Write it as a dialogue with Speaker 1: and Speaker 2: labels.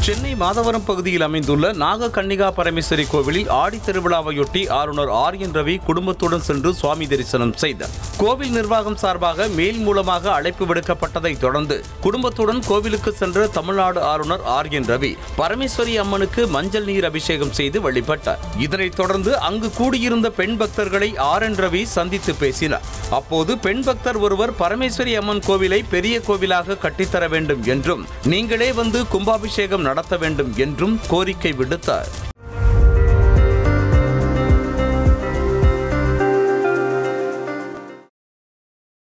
Speaker 1: சென்னை மாதவரம் பகுதியில் அமைந்துள்ள நாக கன்னிகா பரமேஸ்வரி கோவிலில் ஆடி திருவிழாவையொட்டி ஆளுநர் ஆர் என் ரவி குடும்பத்துடன் சென்று சுவாமி தரிசனம் செய்தார் கோவில் நிர்வாகம் சார்பாக மேல் மூலமாக அழைப்பு விடுக்கப்பட்டதை தொடர்ந்து குடும்பத்துடன் கோவிலுக்கு சென்ற தமிழ்நாடு ஆளுநர் ஆர் என் ரவி பரமேஸ்வரி அம்மனுக்கு மஞ்சள் நீர் அபிஷேகம் செய்து வழிபட்டார் இதனைத் தொடர்ந்து அங்கு கூடியிருந்த பெண் பக்தர்களை ஆர் என் ரவி சந்தித்து பேசினார் அப்போது பெண் பக்தர் ஒருவர் பரமேஸ்வரி அம்மன் கோவிலை பெரிய கோவிலாக கட்டித்தர வேண்டும் என்றும் நீங்களே வந்து கும்பாபிஷேகம் நடத்த வேண்டும் என்றும் கோரிக்கை விடுத்தார்